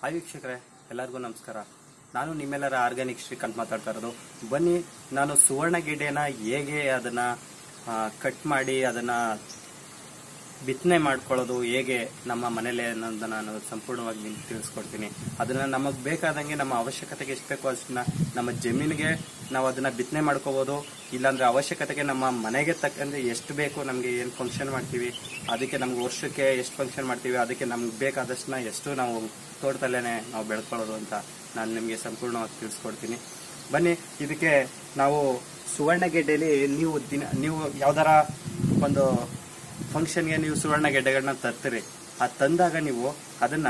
hi ವೀಕ್ಷಕರೇ ಎಲ್ಲರಿಗೂ ನಮಸ್ಕಾರ ನಾನು ನಿಮ್ಮೆಲ್ಲರ ಆರ್ಗ್ಯಾನಿಕ್ ಶ್ರೀಕಾಂತ್ ಮಾತಾಡ್ತಾ ಇರೋದು ಬನ್ನಿ ನಾನು ಸುವರ್ಣ ಗೆಡ್ಡೆನ ಹೇಗೆ ಅದನ್ನ ಕಟ್ ಮಾಡಿ ಅದನ್ನ ಬಿತ್ತನೆ ಮಾಡ್ಕೊಳ್ಳೋದು ಹೇಗೆ ನಮ್ಮ ಮನೇಲೆ ಅನ್ನೋದನ್ನ ನಾನು ಸಂಪೂರ್ಣವಾಗಿ ನಿಮ್ಗೆ ತಿಳಿಸ್ಕೊಡ್ತೀನಿ ಅದನ್ನ ನಮಗೆ ಬೇಕಾದಂಗೆ ನಮ್ಮ ಅವಶ್ಯಕತೆಗೆ ಎಷ್ಟು ಬೇಕೋ ಅಷ್ಟನ್ನ ನಮ್ಮ ಜಮೀನಿಗೆ ನಾವು ಅದನ್ನ ಬಿತ್ತನೆ ಮಾಡ್ಕೋಬಹುದು ಇಲ್ಲಾಂದ್ರೆ ಅವಶ್ಯಕತೆಗೆ ನಮ್ಮ ಮನೆಗೆ ತಕ್ಕಂತೆ ಎಷ್ಟು ಬೇಕು ನಮಗೆ ಏನು ಫಂಕ್ಷನ್ ಮಾಡ್ತೀವಿ ಅದಕ್ಕೆ ನಮ್ಗೆ ವರ್ಷಕ್ಕೆ ಎಷ್ಟು ಫಂಕ್ಷನ್ ಮಾಡ್ತೀವಿ ಅದಕ್ಕೆ ನಮ್ಗೆ ಬೇಕಾದಷ್ಟನ್ನ ಎಷ್ಟು ನಾವು ತೋಟದಲ್ಲೇನೆ ನಾವು ಬೆಳ್ಕೊಳ್ಳೋದು ಅಂತ ನಾನು ನಿಮಗೆ ಸಂಪೂರ್ಣವಾಗಿ ತಿಳಿಸ್ಕೊಡ್ತೀನಿ ಬನ್ನಿ ಇದಕ್ಕೆ ನಾವು ಸುವರ್ಣ ಗೆಡ್ಡೆಯಲ್ಲಿ ನೀವು ದಿನ ನೀವು ಯಾವ್ದಾರ ಒಂದು ಫಂಕ್ಷನ್ಗೆ ನೀವು ಸುವರ್ಣ ಗೆಡ್ಡೆಗಳನ್ನ ತರ್ತೀರಿ ಆ ತಂದಾಗ ನೀವು ಅದನ್ನ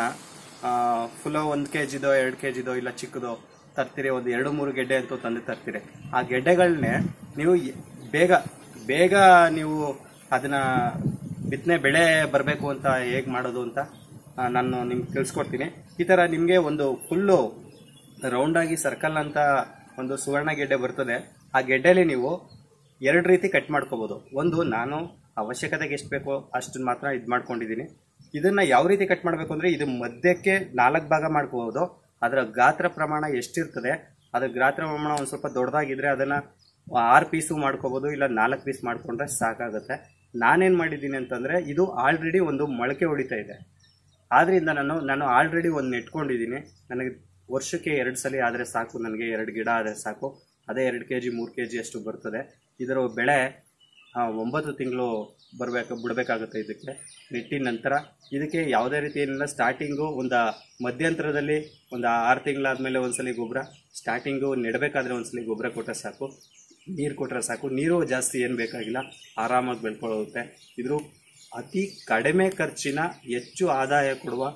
ಫುಲ್ ಒಂದು ಕೆ ಜಿದೋ ಎರಡು ಕೆ ಜಿದೋ ಇಲ್ಲ ಚಿಕ್ಕದೋ ತರ್ತೀರಿ ಒಂದು ಎರಡು ಮೂರು ಗೆಡ್ಡೆ ಅಂತೂ ತಂದು ತರ್ತೀರಿ ಆ ಗೆಡ್ಡೆಗಳನ್ನೇ ನೀವು ಎ- ಬೇಗ ಬೇಗ ನೀವು ಅದನ್ನ ಬಿತ್ತನೆ ಬೆಳೆ ಬರಬೇಕು ಅಂತ ಹೇಗೆ ಮಾಡೋದು ಅಂತ ಆ, ನಾನು ನಿಮ್ಗೆ ತಿಳಿಸ್ಕೊಡ್ತೀನಿ ಈ ಥರ ನಿಮಗೆ ಒಂದು ಫುಲ್ಲು ರೌಂಡ್ ಆಗಿ ಸರ್ಕಲ್ ಅಂತ ಒಂದು ಸುವರ್ಣ ಗೆಡ್ಡೆ ಬರ್ತದೆ ಆ ಗೆಡ್ಡೆಲಿ ನೀವು ಎರಡು ರೀತಿ ಕಟ್ ಮಾಡ್ಕೋಬಹುದು ಒಂದು ನಾನು ಅವಶ್ಯಕತೆಗೆ ಎಷ್ಟು ಬೇಕೋ ಅಷ್ಟನ್ನ ಮಾತ್ರ ಇದು ಮಾಡ್ಕೊಂಡಿದ್ದೀನಿ ಇದನ್ನ ಯಾವ ರೀತಿ ಕಟ್ ಮಾಡಬೇಕು ಅಂದ್ರೆ ಇದು ಮಧ್ಯಕ್ಕೆ ನಾಲ್ಕು ಭಾಗ ಮಾಡ್ಕೋಬಹುದು ಅದರ ಗಾತ್ರ ಪ್ರಮಾಣ ಎಷ್ಟಿರ್ತದೆ ಅದರ ಗಾತ್ರ ಪ್ರಮಾಣ ಒಂದು ಸ್ವಲ್ಪ ದೊಡ್ಡದಾಗಿದ್ರೆ ಅದನ್ನ ಆರು ಪೀಸು ಮಾಡ್ಕೋಬಹುದು ಇಲ್ಲ ನಾಲ್ಕು ಪೀಸ್ ಮಾಡ್ಕೊಂಡ್ರೆ ಸಾಕಾಗುತ್ತೆ ನಾನೇನ್ ಮಾಡಿದ್ದೀನಿ ಅಂತಂದ್ರೆ ಇದು ಆಲ್ರೆಡಿ ಒಂದು ಮೊಳಕೆ ಹೊಡಿತಾ ಇದೆ ಆದ್ರಿಂದ ನಾನು ನಾನು ಆಲ್ರೆಡಿ ಒಂದು ನೆಟ್ಕೊಂಡಿದ್ದೀನಿ ನನಗೆ ವರ್ಷಕ್ಕೆ ಎರಡು ಸಲ ಆದರೆ ಸಾಕು ನನಗೆ ಎರಡು ಗಿಡ ಆದರೆ ಸಾಕು ಅದೇ ಎರಡು ಕೆ ಜಿ ಮೂರು ಕೆ ಜಿ ಅಷ್ಟು ಬರ್ತದೆ ಇದರ ಬೆಳೆ ಆ, ಒಂಬತ್ತು ತಿಂಗಳು ಬರಬೇಕು ಬಿಡಬೇಕಾಗುತ್ತೆ ಇದಕ್ಕೆ ನೆಟ್ಟಿನ ನಂತರ ಇದಕ್ಕೆ ಯಾವುದೇ ರೀತಿ ಏನಿಲ್ಲ ಸ್ಟಾರ್ಟಿಂಗು ಒಂದು ಮಧ್ಯಂತರದಲ್ಲಿ ಒಂದು ಆರು ತಿಂಗಳಾದ್ಮೇಲೆ ಒಂದ್ಸಲಿ ಗೊಬ್ಬರ ಸ್ಟಾರ್ಟಿಂಗು ನೆಡಬೇಕಾದ್ರೆ ಒಂದ್ಸಲಿ ಗೊಬ್ಬರ ಕೊಟ್ಟರೆ ಸಾಕು ನೀರು ಕೊಟ್ಟರೆ ಸಾಕು ನೀರು ಜಾಸ್ತಿ ಏನು ಬೇಕಾಗಿಲ್ಲ ಆರಾಮಾಗಿ ಬೆಳ್ಕೊಳ್ಳುತ್ತೆ ಇದ್ರ ಅತಿ ಕಡಿಮೆ ಖರ್ಚಿನ ಹೆಚ್ಚು ಆದಾಯ ಕೊಡುವ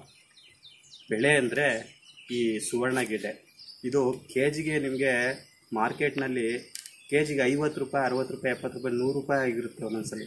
ಬೆಳೆ ಅಂದರೆ ಈ ಸುವರ್ಣ ಗೆಡ್ಡೆ ಇದು ಕೆ ಜಿಗೆ ನಿಮಗೆ ಮಾರ್ಕೆಟ್ನಲ್ಲಿ ಕೆ ಜಿಗೆ ಐವತ್ತು ರೂಪಾಯಿ ಅರವತ್ತು ರೂಪಾಯಿ ಎಪ್ಪತ್ತು ರೂಪಾಯಿ ನೂರು ರೂಪಾಯಿ ಆಗಿರುತ್ತೆ ಒಂದೊಂದ್ಸಲಿ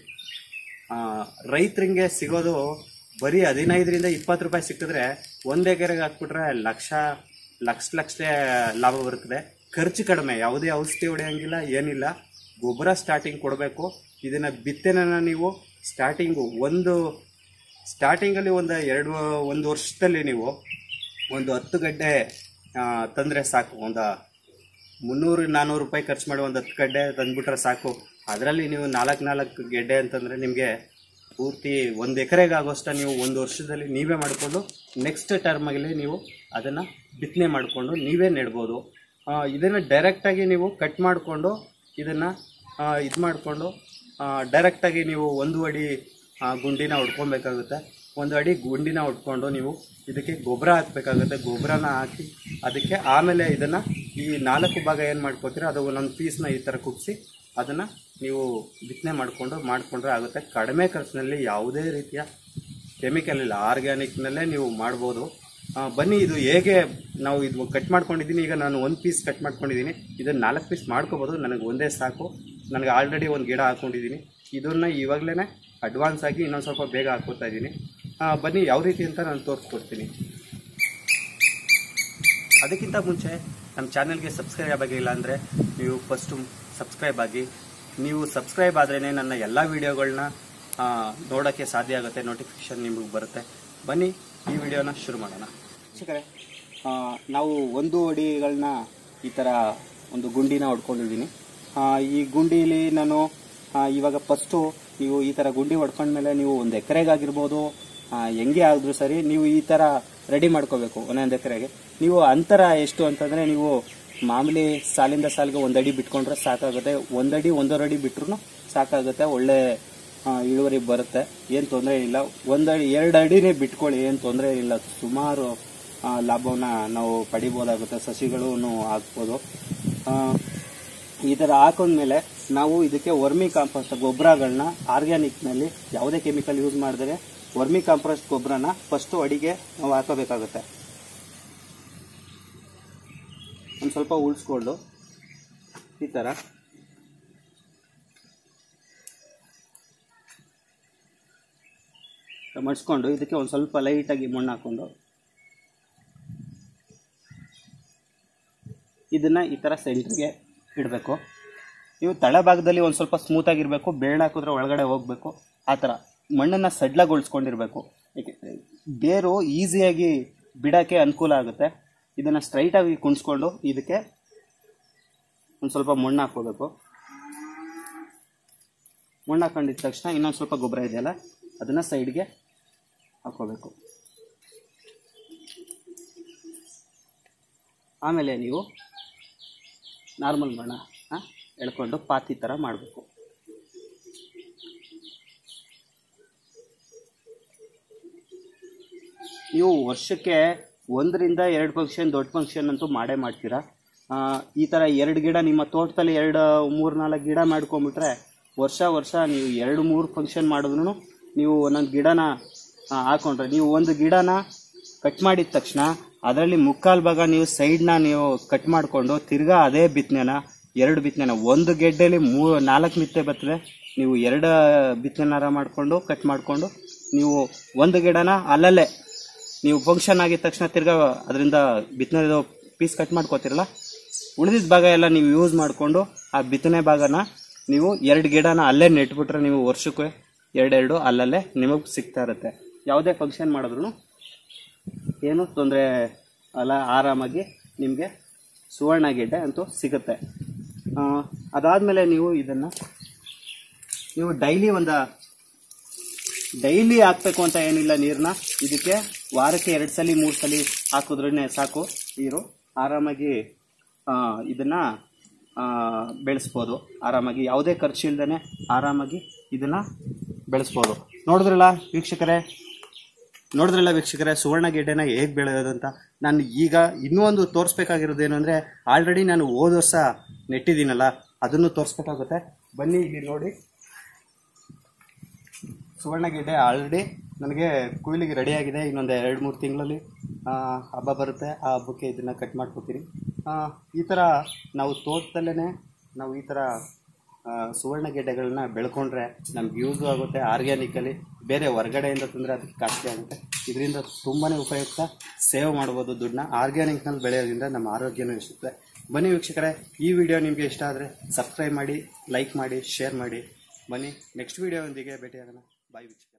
ರೈತರಿಗೆ ಸಿಗೋದು ಬರೀ ಹದಿನೈದರಿಂದ ಇಪ್ಪತ್ತು ರೂಪಾಯಿ ಸಿಕ್ಕಿದ್ರೆ ಒಂದು ಎಕರೆಗೆ ಹಾಕ್ಬಿಟ್ರೆ ಲಕ್ಷ ಲಕ್ಷ ಲಕ್ಷ ಲಾಭ ಬರ್ತದೆ ಖರ್ಚು ಕಡಿಮೆ ಯಾವುದೇ ಔಷಧಿ ಹೊಡೆಯಂಗಿಲ್ಲ ಏನಿಲ್ಲ ಗೊಬ್ಬರ ಸ್ಟಾರ್ಟಿಂಗ್ ಕೊಡಬೇಕು ಇದನ್ನ ಬಿತ್ತನೆನ ನೀವು ಸ್ಟಾರ್ಟಿಂಗು ಒಂದು ಸ್ಟಾರ್ಟಿಂಗಲ್ಲಿ ಒಂದು ಎರಡು ಒಂದು ವರ್ಷದಲ್ಲಿ ನೀವು ಒಂದು ಹತ್ತು ಗಡ್ಡೆ ಆ, ತಂದ್ರೆ ಸಾಕು ಒಂದು ಮುನ್ನೂರು ನಾನ್ನೂರು ರೂಪಾಯಿ ಖರ್ಚು ಮಾಡಿ ಒಂದು ಹತ್ತು ಗಡ್ಡೆ ತಂದ್ಬಿಟ್ರೆ ಸಾಕು ಅದರಲ್ಲಿ ನೀವು ನಾಲ್ಕು ನಾಲ್ಕು ಗೆಡ್ಡೆ ಅಂತಂದರೆ ನಿಮಗೆ ಪೂರ್ತಿ ಒಂದು ಎಕರೆಗೆ ಆಗೋಷ್ಟ ನೀವು ಒಂದು ವರ್ಷದಲ್ಲಿ ನೀವೇ ಮಾಡಿಕೊಂಡು ನೆಕ್ಸ್ಟ್ ಟರ್ಮಲ್ಲಿ ನೀವು ಅದನ್ನು ಬಿತ್ತನೆ ಮಾಡಿಕೊಂಡು ನೀವೇ ನೆಡ್ಬೋದು ಇದನ್ನು ಡೈರೆಕ್ಟಾಗಿ ನೀವು ಕಟ್ ಮಾಡಿಕೊಂಡು ಇದನ್ನು ಇದು ಮಾಡಿಕೊಂಡು ಡೈರೆಕ್ಟಾಗಿ ನೀವು ಒಂದು ಅಡಿ ಆ, ಗುಂಡಿನ ಹೊಡ್ಕೊಬೇಕಾಗುತ್ತೆ ಒಂದು ಅಡಿ ಗುಂಡಿನ ಹೊಡ್ಕೊಂಡು ನೀವು ಇದಕ್ಕೆ ಗೊಬ್ಬರ ಹಾಕಬೇಕಾಗುತ್ತೆ ಗೊಬ್ಬರನ ಹಾಕಿ ಅದಕ್ಕೆ ಆಮೇಲೆ ಇದನ್ನು ಈ ನಾಲ್ಕು ಭಾಗ ಏನು ಮಾಡ್ಕೋತೀರ ಅದು ಒಂದೊಂದು ಪೀಸ್ನ ಈ ಥರ ಕುಗ್ಸಿ ಅದನ್ನು ನೀವು ಬಿತ್ತನೆ ಮಾಡಿಕೊಂಡು ಮಾಡಿಕೊಂಡ್ರೆ ಆಗುತ್ತೆ ಕಡಿಮೆ ಖರ್ಚಿನಲ್ಲಿ ಯಾವುದೇ ರೀತಿಯ ಕೆಮಿಕಲ್ ಇಲ್ಲ ಆರ್ಗ್ಯಾನಿಕ್ನಲ್ಲೇ ನೀವು ಮಾಡ್ಬೋದು ಆ, ಬನ್ನಿ ಇದು ಹೇಗೆ ನಾವು ಇದು ಕಟ್ ಮಾಡ್ಕೊಂಡಿದ್ದೀನಿ ಈಗ ನಾನು ಒಂದು ಪೀಸ್ ಕಟ್ ಮಾಡ್ಕೊಂಡಿದ್ದೀನಿ ಇದನ್ನು ನಾಲ್ಕು ಪೀಸ್ ಮಾಡ್ಕೋಬೋದು ನನಗೆ ಒಂದೇ ಸಾಕು ನನಗೆ ಆಲ್ರೆಡಿ ಒಂದು ಗಿಡ ಹಾಕ್ಕೊಂಡಿದ್ದೀನಿ ಇದನ್ನು ಇವಾಗಲೇ ಅಡ್ವಾನ್ಸ್ ಆಗಿ ಇನ್ನೊಂದು ಸ್ವಲ್ಪ ಬೇಗ ಹಾಕ್ಕೋತಾ ಇದ್ದೀನಿ ಆ, ಬನ್ನಿ ಯಾವ ರೀತಿ ಅಂತ ನಾನು ತೋರಿಸ್ಕೊಡ್ತೀನಿ ಅದಕ್ಕಿಂತ ಮುಂಚೆ ನಮ್ಮ ಚಾನೆಲ್ಗೆ ಸಬ್ಸ್ಕ್ರೈಬ್ ಆಗಿಲ್ಲ ಅಂದರೆ ನೀವು ಫಸ್ಟು ಸಬ್ಸ್ಕ್ರೈಬ್ ಆಗಿ ನೀವು ಸಬ್ಸ್ಕ್ರೈಬ್ ಆದ್ರೇ ನನ್ನ ಎಲ್ಲ ವೀಡಿಯೋಗಳನ್ನ ನೋಡೋಕ್ಕೆ ಸಾಧ್ಯ ಆಗುತ್ತೆ ನೋಟಿಫಿಕೇಶನ್ ನಿಮಗೆ ಬರುತ್ತೆ ಬನ್ನಿ ಈ ವಿಡಿಯೋನ ಶುರು ಮಾಡೋಣ ವೀಕ್ಷಕರೇ, ಆ, ನಾವು ಒಂದು ಅಡಿಗಳನ್ನ ಈ ಥರ ಒಂದು ಗುಂಡಿನ ಹೊಡ್ಕೊಂಡಿದ್ದೀನಿ ಆ, ಈ ಗುಂಡಿಲಿ ನಾನು ಆ, ಇವಾಗ ಫಸ್ಟು ನೀವು ಈ ಥರ ಗುಂಡಿ ಹೊಡ್ಕೊಂಡ್ಮೇಲೆ ನೀವು ಒಂದು ಎಕರೆಗಾಗಿರ್ಬೋದು ಆ, ಹೆಂಗೆ ಆದ್ರೂ ಸರಿ ನೀವು ಈ ಥರ ರೆಡಿ ಮಾಡ್ಕೋಬೇಕು ಒಂದೊಂದು ಎಕರೆಗೆ ನೀವು ಅಂತರ ಎಷ್ಟು ಅಂತಂದರೆ ನೀವು ಮಾಮೂಲಿ ಸಾಲಿಂದ ಸಾಲಿಗೆ ಒಂದು ಅಡಿ ಬಿಟ್ಕೊಂಡ್ರೆ ಸಾಕಾಗುತ್ತೆ ಒಂದಡಿ ಒಂದೂವರೆ ಅಡಿ ಬಿಟ್ರು ಸಾಕಾಗುತ್ತೆ ಒಳ್ಳೆ ಆ, ಇಳುವರಿ ಬರುತ್ತೆ ಏನು ತೊಂದರೆ ಇಲ್ಲ ಒಂದಡಿ ಎರಡು ಅಡಿನೇ ಬಿಟ್ಕೊಳ್ಳಿ ಏನು ತೊಂದರೆ ಇಲ್ಲ ಸುಮಾರು ಆ, ಲಾಭವನ್ನ ನಾವು ಪಡಿಬೋದಾಗುತ್ತೆ ಸಸಿಗಳು ಹಾಕ್ಬೋದು ಆ, ಈ ಥರ ಹಾಕೊಂಡ್ಮೇಲೆ ನಾವು ಇದಕ್ಕೆ ವರ್ಮಿ ಕಾಂಪೋಸ್ಟ್ ಗೊಬ್ಬರಗಳನ್ನ ಆರ್ಗ್ಯಾನಿಕ್ನಲ್ಲಿ ಯಾವುದೇ ಕೆಮಿಕಲ್ ಯೂಸ್ ಮಾಡಿದ್ರೆ ವರ್ಮಿ ಕಾಂಪೋಸ್ಟ್ ಗೊಬ್ಬರನ ಫಸ್ಟು ಅಡಿಗೆ ನಾವು ಹಾಕೋಬೇಕಾಗುತ್ತೆ ಒಂದು ಸ್ವಲ್ಪ ಉಳಿಸ್ಕೊಂಡು ಈ ಥರ ಮಡ್ಸ್ಕೊಂಡು ಇದಕ್ಕೆ ಒಂದು ಸ್ವಲ್ಪ ಲೈಟಾಗಿ ಮಣ್ಣು ಹಾಕೊಂಡು ಇದನ್ನ ಈ ಥರ ಸೆಂಟ್ರಿಗೆ ಇಡಬೇಕು ನೀವು ತಳಭಾಗದಲ್ಲಿ ಒಂದು ಸ್ವಲ್ಪ ಸ್ಮೂತ್ ಆಗಿರಬೇಕು ಬೇಳೆ ಹಾಕಿದ್ರೆ ಒಳಗಡೆ ಹೋಗಬೇಕು ಆ ಥರ ಮಣ್ಣನ್ನು ಸಡ್ಲಗೊಳಿಸ್ಕೊಂಡಿರ್ಬೇಕು ಏಕೆ ಬೇರು ಈಸಿಯಾಗಿ ಬಿಡೋಕ್ಕೆ ಅನುಕೂಲ ಆಗುತ್ತೆ ಇದನ್ನು ಸ್ಟ್ರೈಟಾಗಿ ಕುಣಿಸ್ಕೊಂಡು ಇದಕ್ಕೆ ಒಂದು ಸ್ವಲ್ಪ ಮಣ್ಣು ಹಾಕ್ಕೋಬೇಕು ಮಣ್ಣು ಹಾಕೊಂಡಿದ ತಕ್ಷಣ ಇನ್ನೊಂದು ಸ್ವಲ್ಪ ಗೊಬ್ಬರ ಇದೆಯಲ್ಲ ಅದನ್ನು ಸೈಡ್ಗೆ ಹಾಕ್ಕೋಬೇಕು ಆಮೇಲೆ ನೀವು ನಾರ್ಮಲ್ ಮಣ್ಣ ಹಾಂ ಎಳ್ಕೊಂಡು ಪಾತಿ ಥರ ಮಾಡಬೇಕು ನೀವು ವರ್ಷಕ್ಕೆ ಒಂದರಿಂದ ಎರಡು ಫಂಕ್ಷನ್ ದೊಡ್ಡ ಫಂಕ್ಷನ್ ಅಂತೂ ಮಾಡೇ ಮಾಡ್ತೀರಾ ಆ, ಈ ಥರ ಎರಡು ಗಿಡ ನಿಮ್ಮ ತೋಟದಲ್ಲಿ ಎರಡು ಮೂರು ನಾಲ್ಕು ಗಿಡ ಮಾಡ್ಕೊಂಬಿಟ್ರೆ ವರ್ಷ ವರ್ಷ ನೀವು ಎರಡು ಮೂರು ಫಂಕ್ಷನ್ ಮಾಡಿದ್ರು ನೀವು ಒಂದೊಂದು ಗಿಡನ ಆ, ಹಾಕೊಂಡ್ರೆ ನೀವು ಒಂದು ಗಿಡನ ಕಟ್ ಮಾಡಿದ ತಕ್ಷಣ ಅದರಲ್ಲಿ ಮುಕ್ಕಾಲು ಭಾಗ ನೀವು ಸೈಡ್ನ ನೀವು ಕಟ್ ಮಾಡಿಕೊಂಡು ತಿರ್ಗಾ ಅದೇ ಬಿತ್ತನೆನ ಎರಡು ಬಿತ್ತನೆನ ಒಂದು ಗೆಡ್ಡೆಲಿ ಮೂ ನಾಲ್ಕು ಮಿತ್ತೆ ಬರ್ತದೆ ನೀವು ಎರಡು ಬಿತ್ತನೆನಾರ ಮಾಡಿಕೊಂಡು ಕಟ್ ಮಾಡಿಕೊಂಡು ನೀವು ಒಂದು ಗಿಡನ ಅಲ್ಲಲ್ಲೇ ನೀವು ಫಂಕ್ಷನ್ ಆಗಿದ ತಕ್ಷಣ ತಿರ್ಗಾ ಅದರಿಂದ ಬಿತ್ತನೆದು ಪೀಸ್ ಕಟ್ ಮಾಡ್ಕೋತಿರಲ್ಲ ಉಳಿದಿದ್ದ ಭಾಗ ಎಲ್ಲ ನೀವು ಯೂಸ್ ಮಾಡಿಕೊಂಡು ಆ ಬಿತ್ತನೆ ಭಾಗನ ನೀವು ಎರಡು ಗಿಡನ ಅಲ್ಲೇ ನೆಟ್ಬಿಟ್ರೆ ನೀವು ವರ್ಷಕ್ಕೆ ಎರಡೆರಡು ಅಲ್ಲಲ್ಲೇ ನಿಮಗೆ ಸಿಗ್ತಾ ಇರುತ್ತೆ ಯಾವುದೇ ಫಂಕ್ಷನ್ ಮಾಡಿದ್ರು ಏನು ತೊಂದರೆ ಅಲ್ಲ ಆರಾಮಾಗಿ ನಿಮಗೆ ಸುವರ್ಣ ಗೆಡ್ಡೆ ಅಂತೂ ಸಿಗುತ್ತೆ ಆ, ಅದಾದಮೇಲೆ ನೀವು ಇದನ್ನು ನೀವು ಡೈಲಿ ಒಂದು ಡೈಲಿ ಹಾಕ್ಬೇಕು ಅಂತ ಏನಿಲ್ಲ ನೀರನ್ನ ಇದಕ್ಕೆ ವಾರಕ್ಕೆ ಎರಡು ಸಲ ಮೂರು ಸಲ ಹಾಕಿದ್ರೇ ಸಾಕು ನೀರು ಆರಾಮಾಗಿ ಆ, ಇದನ್ನ ಆ, ಬೆಳೆಸ್ಬೋದು ಆರಾಮಾಗಿ ಯಾವುದೇ ಖರ್ಚು ಇಲ್ದೇ ಆರಾಮಾಗಿ ಇದನ್ನ ಬೆಳೆಸ್ಬೋದು ನೋಡಿದ್ರಲ್ಲ ವೀಕ್ಷಕರೇ ನೋಡಿದ್ರಲ್ಲ ವೀಕ್ಷಕರೇ ಸುವರ್ಣ ಗೆಡ್ಡೆನ ಹೇಗೆ ಬೆಳೆಯೋದು ಅಂತ ನಾನು ಈಗ ಇನ್ನೂ ಒಂದು ತೋರಿಸ್ಬೇಕಾಗಿರೋದು ಏನು ಅಂದರೆ ಆಲ್ರೆಡಿ ನಾನು ಹೋದ ವರ್ಷ ನೆಟ್ಟಿದ್ದೀನಲ್ಲ ಅದನ್ನು ತೋರಿಸ್ಬೇಕಾಗುತ್ತೆ ಬನ್ನಿ ಇಲ್ಲಿ ನೋಡಿ ಸುವರ್ಣ ಗೆಡ್ಡೆ ಆಲ್ರೆಡಿ ನನಗೆ ಕುಯ್ಲಿಗೆ ರೆಡಿ ಆಗಿದೆ ಇನ್ನೊಂದು ಎರಡು ಮೂರು ತಿಂಗಳಲ್ಲಿ ಹಬ್ಬ ಬರುತ್ತೆ ಆ ಹಬ್ಬಕ್ಕೆ ಇದನ್ನು ಕಟ್ ಮಾಡ್ಕೊತೀನಿ ಆ, ಈ ಥರ ನಾವು ತೋಟದಲ್ಲೇ ನಾವು ಈ ಥರ ಆ, ಸುವರ್ಣ ಗೆಡ್ಡೆಗಳನ್ನ ಬೆಳ್ಕೊಂಡ್ರೆ ನಮ್ಗೆ ಯೂಸು ಆಗುತ್ತೆ ಆರ್ಗ್ಯಾನಿಕಲಿ ಬೇರೆ ಹೊರಗಡೆಯಿಂದ ತಂದರೆ ಅದಕ್ಕೆ ಕಾಸ್ಟ್ಲಿ ಆಗುತ್ತೆ ಇದರಿಂದ ತುಂಬಾ ಉಪಯುಕ್ತ ಸೇವ್ ಮಾಡ್ಬೋದು ದುಡ್ಡನ್ನ ಆರ್ಗ್ಯಾನಿಕ್ನಲ್ಲಿ ಬೆಳೆಯೋದ್ರಿಂದ ನಮ್ಮ ಆರೋಗ್ಯನೂ ಇರುತ್ತೆ ಬನ್ನಿ ವೀಕ್ಷಕರೇ ಈ ವಿಡಿಯೋ ನಿಮಗೆ ಇಷ್ಟ ಆದರೆ ಸಬ್ಸ್ಕ್ರೈಬ್ ಮಾಡಿ ಲೈಕ್ ಮಾಡಿ ಶೇರ್ ಮಾಡಿ ಬನ್ನಿ ನೆಕ್ಸ್ಟ್ ವಿಡಿಯೋದೊಂದಿಗೆ ಭೇಟಿಯಾಗೋಣ ಬಾಯ್ ವೀಕ್ಷಕ